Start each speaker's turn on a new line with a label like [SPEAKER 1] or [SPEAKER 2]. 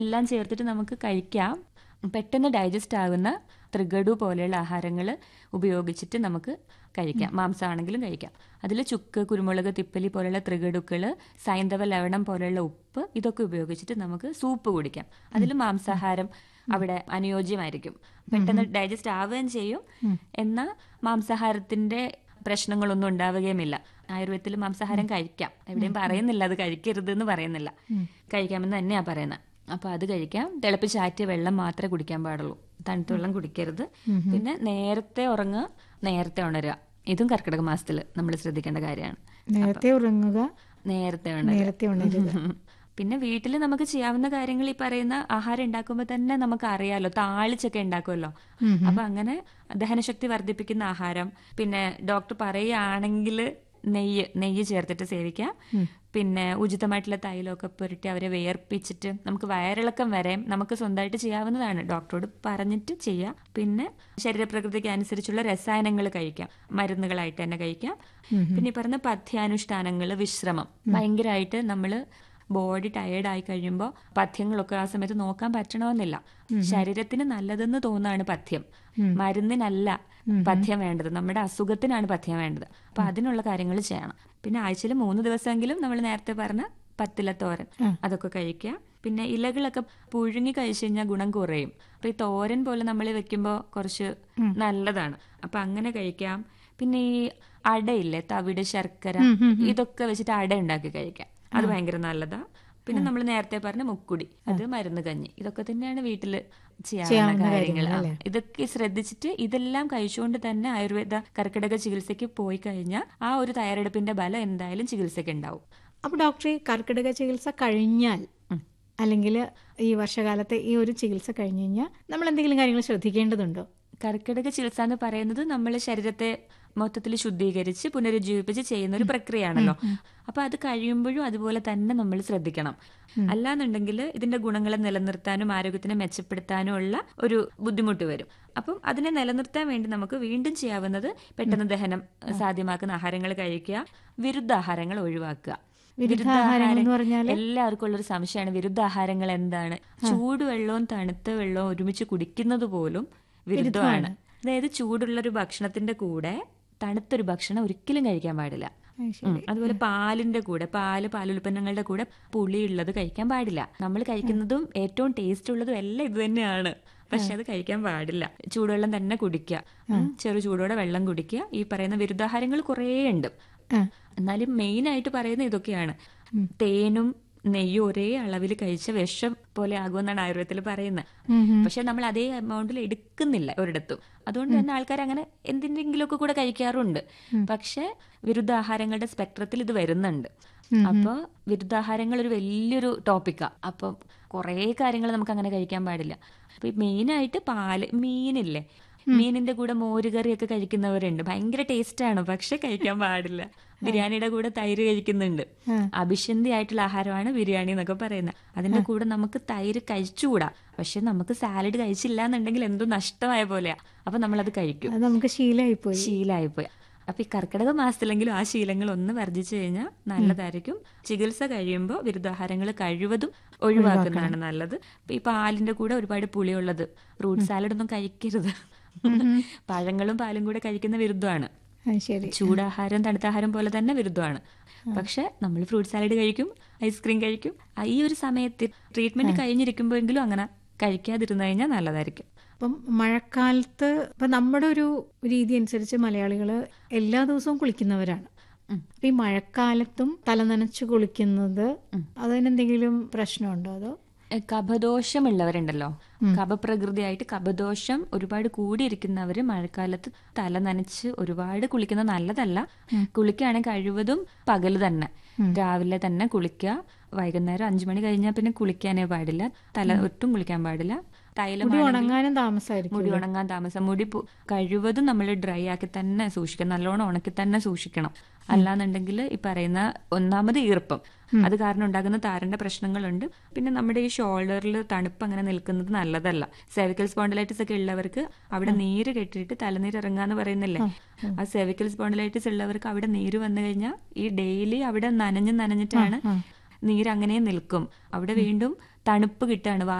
[SPEAKER 1] എല്ലാം ചേർത്തിട്ട് നമുക്ക് കഴിക്കാം പെട്ടെന്ന് ഡൈജസ്റ്റ് ആകുന്ന ത്രിഗഡു പോലെയുള്ള ആഹാരങ്ങൾ ഉപയോഗിച്ചിട്ട് നമുക്ക് കഴിക്കാം മാംസമാണെങ്കിലും കഴിക്കാം അതിൽ ചുക്ക് കുരുമുളക് തിപ്പലി പോലെയുള്ള ത്രിഗഡുക്കൾ സൈന്ധവ ലവണം പോലെയുള്ള ഉപ്പ് ഇതൊക്കെ ഉപയോഗിച്ചിട്ട് നമുക്ക് സൂപ്പ് കുടിക്കാം അതിൽ മാംസാഹാരം അവിടെ അനുയോജ്യമായിരിക്കും പെട്ടെന്ന് ഡൈജസ്റ്റ് ആവുകയും ചെയ്യും എന്നാൽ മാംസാഹാരത്തിന്റെ പ്രശ്നങ്ങളൊന്നും ഉണ്ടാവുകയുമില്ല ആയുർവേദത്തിൽ മാംസാഹാരം കഴിക്കാം എവിടെയും പറയുന്നില്ല അത് കഴിക്കരുത് എന്ന് പറയുന്നില്ല കഴിക്കാമെന്ന് തന്നെയാ പറയുന്നത് അപ്പൊ അത് കഴിക്കാം തിളപ്പിച്ചാറ്റിയ വെള്ളം മാത്രമേ കുടിക്കാൻ പാടുള്ളൂ തണുത്ത വെള്ളം കുടിക്കരുത് പിന്നെ നേരത്തെ ഉറങ്ങുക നേരത്തെ ഉണരുക ഇതും കർക്കിടക മാസത്തിൽ നമ്മൾ ശ്രദ്ധിക്കേണ്ട കാര്യമാണ്
[SPEAKER 2] നേരത്തെ ഉറങ്ങുക
[SPEAKER 1] നേരത്തെ ഉണരുക
[SPEAKER 2] നേരത്തെ ഉണരുക
[SPEAKER 1] പിന്നെ വീട്ടിൽ നമുക്ക് ചെയ്യാവുന്ന കാര്യങ്ങൾ ഈ പറയുന്ന ആഹാരം ഉണ്ടാക്കുമ്പോൾ തന്നെ നമുക്ക് അറിയാലോ താളിച്ചൊക്കെ ഉണ്ടാക്കുമല്ലോ അപ്പൊ അങ്ങനെ ദഹനശക്തി വർദ്ധിപ്പിക്കുന്ന ആഹാരം പിന്നെ ഡോക്ടർ പറയുകയാണെങ്കിൽ നെയ്യ് നെയ്യ് ചേർത്തിട്ട് സേവിക്കാം പിന്നെ ഉചിതമായിട്ടുള്ള തൈലമൊക്കെ പുരട്ടി അവരെ വേർപ്പിച്ചിട്ട് നമുക്ക് വയറിളക്കം വരെ നമുക്ക് സ്വന്തമായിട്ട് ചെയ്യാവുന്നതാണ് ഡോക്ടറോട് പറഞ്ഞിട്ട് ചെയ്യാം പിന്നെ ശരീരപ്രകൃതിക്ക് അനുസരിച്ചുള്ള രസായനങ്ങൾ കഴിക്കാം മരുന്നുകളായിട്ട് തന്നെ കഴിക്കാം പിന്നെ ഈ പറഞ്ഞ പഥ്യാനുഷ്ഠാനങ്ങൾ വിശ്രമം ഭയങ്കരമായിട്ട് നമ്മൾ ബോഡി ടയേർഡ് ആയി കഴിയുമ്പോൾ പഥ്യങ്ങളൊക്കെ ആ സമയത്ത് നോക്കാൻ പറ്റണമെന്നില്ല ശരീരത്തിന് നല്ലതെന്ന് തോന്നുന്നതാണ് പഥ്യം മരുന്നിനല്ല പഥ്യം വേണ്ടത് നമ്മുടെ അസുഖത്തിനാണ് പഥ്യം വേണ്ടത് അപ്പൊ അതിനുള്ള കാര്യങ്ങൾ ചെയ്യണം പിന്നെ ആഴ്ചയിൽ മൂന്ന് ദിവസമെങ്കിലും നമ്മൾ നേരത്തെ പറഞ്ഞ പത്തില തോരൻ അതൊക്കെ കഴിക്കുക പിന്നെ ഇലകളൊക്കെ പുഴുങ്ങി കഴിച്ചു കഴിഞ്ഞാൽ ഗുണം കുറയും അപ്പൊ ഈ തോരൻ പോലെ നമ്മൾ വെക്കുമ്പോൾ കുറച്ച് നല്ലതാണ് അപ്പൊ അങ്ങനെ കഴിക്കാം പിന്നെ ഈ അടയില്ലേ തവിട് ശർക്കര ഇതൊക്കെ വെച്ചിട്ട് അട ഉണ്ടാക്കി കഴിക്കാം അത് ഭയങ്കര നല്ലതാ പിന്നെ നമ്മൾ നേരത്തെ പറഞ്ഞ മുക്കുടി അത് മരുന്ന് കഞ്ഞി ഇതൊക്കെ തന്നെയാണ് വീട്ടില് ചെയ്യാവുന്ന കാര്യങ്ങൾ ഇതൊക്കെ ശ്രദ്ധിച്ചിട്ട് ഇതെല്ലാം കഴിച്ചുകൊണ്ട് തന്നെ ആയുർവേദ കർക്കിടക ചികിത്സയ്ക്ക് പോയി കഴിഞ്ഞാൽ ആ ഒരു തയ്യാറെടുപ്പിന്റെ ബലം എന്തായാലും ചികിത്സയ്ക്ക് ഉണ്ടാവും
[SPEAKER 2] അപ്പൊ ഡോക്ടറെ കർക്കിടക ചികിത്സ കഴിഞ്ഞാൽ അല്ലെങ്കിൽ ഈ വർഷകാലത്തെ ഈ ഒരു ചികിത്സ കഴിഞ്ഞു കഴിഞ്ഞാൽ നമ്മൾ എന്തെങ്കിലും കാര്യങ്ങൾ ശ്രദ്ധിക്കേണ്ടതുണ്ടോ
[SPEAKER 1] കർക്കിടക ചികിത്സ എന്ന് പറയുന്നത് നമ്മൾ ശരീരത്തെ മൊത്തത്തിൽ ശുദ്ധീകരിച്ച് പുനരുജ്ജീവിപ്പിച്ച് ചെയ്യുന്ന ഒരു പ്രക്രിയയാണല്ലോ അപ്പൊ അത് കഴിയുമ്പോഴും അതുപോലെ തന്നെ നമ്മൾ ശ്രദ്ധിക്കണം അല്ലാന്നുണ്ടെങ്കിൽ ഇതിന്റെ ഗുണങ്ങളെ നിലനിർത്താനും ആരോഗ്യത്തിനെ മെച്ചപ്പെടുത്താനും ഉള്ള ഒരു ബുദ്ധിമുട്ട് വരും അപ്പം അതിനെ നിലനിർത്താൻ വേണ്ടി നമുക്ക് വീണ്ടും ചെയ്യാവുന്നത് പെട്ടെന്ന് ദഹനം സാധ്യമാക്കുന്ന ആഹാരങ്ങൾ കഴിക്കുക വിരുദ്ധാഹാരങ്ങൾ ഒഴിവാക്കുക
[SPEAKER 2] വിരുദ്ധാഹാരങ്ങൾ എന്ന് പറഞ്ഞാൽ
[SPEAKER 1] എല്ലാവർക്കും ഉള്ളൊരു സംശയമാണ് വിരുദ്ധാഹാരങ്ങൾ എന്താണ് ചൂടുവെള്ളവും തണുത്ത വെള്ളവും ഒരുമിച്ച് കുടിക്കുന്നത് പോലും വിരുദ്ധമാണ് അതായത് ചൂടുള്ള ഒരു ഭക്ഷണത്തിന്റെ കൂടെ തണുത്തൊരു ഭക്ഷണം ഒരിക്കലും കഴിക്കാൻ പാടില്ല ഉം. അതുപോലെ പാലിന്റെ കൂടെ പാല് പാലുൽപ്പന്നങ്ങളുടെ കൂടെ പുളിയുള്ളത് കഴിക്കാൻ പാടില്ല നമ്മൾ കഴിക്കുന്നതും ഏറ്റവും ടേസ്റ്റ് ഉള്ളതും എല്ലാം ഇത് തന്നെയാണ് പക്ഷെ അത് കഴിക്കാൻ പാടില്ല ചൂടുവെള്ളം തന്നെ കുടിക്കുക ഉം. ചെറു ചൂടോടെ വെള്ളം കുടിക്കുക ഈ പറയുന്ന വിരുദ്ധാഹാരങ്ങൾ കുറേ ഉണ്ട് എന്നാലും മെയിൻ ആയിട്ട് പറയുന്നത് ഇതൊക്കെയാണ് തേനും നെയ്യും ഒരേ അളവിൽ കഴിച്ച വിഷം പോലെ ആകുമെന്നാണ് ആയുർവേദത്തിൽ പറയുന്നത് പക്ഷെ നമ്മൾ അതേ എമൗണ്ടിൽ എടുക്കുന്നില്ല ഒരിടത്തും അതുകൊണ്ട് തന്നെ ആൾക്കാർ അങ്ങനെ എന്തിനെങ്കിലുമൊക്കെ കൂടെ കഴിക്കാറുണ്ട് പക്ഷെ വിരുദ്ധാഹാരങ്ങളുടെ സ്പെക്ട്രത്തിൽ ഇത് വരുന്നുണ്ട് അപ്പോൾ വിരുദ്ധാഹാരങ്ങൾ ഒരു വലിയൊരു ടോപ്പിക്കാ അപ്പം കുറേ കാര്യങ്ങൾ നമുക്ക് അങ്ങനെ കഴിക്കാൻ പാടില്ല അപ്പൊ മെയിനായിട്ട് പാല് മീനില്ലേ മീനിന്റെ കൂടെ മോരുകറിയൊക്കെ കഴിക്കുന്നവരുണ്ട് ഭയങ്കര ടേസ്റ്റ് ആണ് പക്ഷെ കഴിക്കാൻ പാടില്ല ബിരിയാണിയുടെ കൂടെ തൈര് കഴിക്കുന്നുണ്ട് അഭിഷന്തി ആയിട്ടുള്ള ആഹാരമാണ് ബിരിയാണി എന്നൊക്കെ പറയുന്നത് അതിന്റെ കൂടെ നമുക്ക് തൈര് കഴിച്ചുകൂടാ പക്ഷെ നമുക്ക് സാലഡ് കഴിച്ചില്ല എന്നുണ്ടെങ്കിൽ എന്തോ നഷ്ടമായ പോലെയാ അപ്പൊ നമ്മളത് കഴിക്കും
[SPEAKER 2] അത് നമുക്ക് ശീലമായിപ്പോയി
[SPEAKER 1] ശീലമായിപ്പോയി അപ്പൊ ഈ കർക്കിടക മാസത്തിലെങ്കിലും ആ ശീലങ്ങൾ ഒന്ന് വർജിച്ചു കഴിഞ്ഞാൽ നല്ലതായിരിക്കും ചികിത്സ കഴിയുമ്പോൾ വിരുദ്ധാഹാരങ്ങൾ കഴിവതും ഒഴിവാക്കുന്നതാണ് നല്ലത് ഇപ്പൊ ഈ പാലിന്റെ കൂടെ ഒരുപാട് പുളിയുള്ളത് ഫ്രൂട്ട് സാലഡ് ഒന്നും കഴിക്കരുത് പഴങ്ങളും പാലും കൂടെ കഴിക്കുന്ന വിരുദ്ധമാണ്
[SPEAKER 2] ആ, ശരി
[SPEAKER 1] ചൂടാഹാരം തണുത്താഹാരം പോലെ തന്നെ വിരുദ്ധമാണ് പക്ഷെ നമ്മൾ ഫ്രൂട്ട് സാലഡ് കഴിക്കും ഐസ്ക്രീം കഴിക്കും ആ ഈ ഒരു സമയത്ത് ട്രീറ്റ്മെന്റ് കഴിഞ്ഞിരിക്കുമ്പോഴെങ്കിലും അങ്ങനെ കഴിക്കാതിരുന്നു കഴിഞ്ഞാൽ നല്ലതായിരിക്കും
[SPEAKER 2] അപ്പം മഴക്കാലത്ത് ഇപ്പൊ നമ്മുടെ ഒരു രീതി അനുസരിച്ച് മലയാളികൾ എല്ലാ ദിവസവും കുളിക്കുന്നവരാണ് അപ്പൊ ഈ മഴക്കാലത്തും തല നനച്ച് കുളിക്കുന്നത് അതിനെന്തെങ്കിലും പ്രശ്നമുണ്ടോ അതോ
[SPEAKER 1] എ, കഫദോഷമുള്ളവരുണ്ടല്ലോ കഫപ്രകൃതിയായിട്ട് കഫദോഷം ഒരുപാട് കൂടിയിരിക്കുന്നവര് മഴക്കാലത്ത് തല നനച്ച് ഒരുപാട് കുളിക്കുന്നത് നല്ലതല്ല കുളിക്കുകയാണെങ്കിൽ കഴിവതും പകല് തന്നെ രാവിലെ തന്നെ കുളിക്കുക വൈകുന്നേരം അഞ്ചു മണി കഴിഞ്ഞാൽ പിന്നെ കുളിക്കാനേ പാടില്ല തല ഒട്ടും കുളിക്കാൻ പാടില്ല തൈലം
[SPEAKER 2] മുടി ഉണങ്ങാനും താമസമായിരിക്കും
[SPEAKER 1] മുടി ഉണങ്ങാൻ താമസം മുടി പു- കഴിവതും നമ്മൾ ഡ്രൈ ആക്കി തന്നെ സൂക്ഷിക്കണം നല്ലോണം ഉണക്കി തന്നെ സൂക്ഷിക്കണം അല്ലാന്നുണ്ടെങ്കിൽ ഈ പറയുന്ന ഒന്നാമത് ഈർപ്പം അത് കാരണം ഉണ്ടാകുന്ന താരന്റെ പ്രശ്നങ്ങളുണ്ട് പിന്നെ നമ്മുടെ ഈ ഷോൾഡറിൽ തണുപ്പ് അങ്ങനെ നിൽക്കുന്നത് നല്ലതല്ല സെവിക്കൽ സ്പോണ്ടിലൈറ്റിസ് ഒക്കെ ഉള്ളവർക്ക് അവിടെ നീര് കെട്ടിയിട്ട് തലനീര് ഇറങ്ങാന്ന് പറയുന്നില്ലേ ആ സെവിക്കൽ സ്പോണ്ടിലൈറ്റിസ് ഉള്ളവർക്ക് അവിടെ നീര് വന്നു കഴിഞ്ഞാൽ ഈ ഡെയിലി അവിടെ നനഞ്ഞ് നനഞ്ഞിട്ടാണ് നീര് അങ്ങനെ നിൽക്കും അവിടെ വീണ്ടും തണുപ്പ് കിട്ടുകയാണ്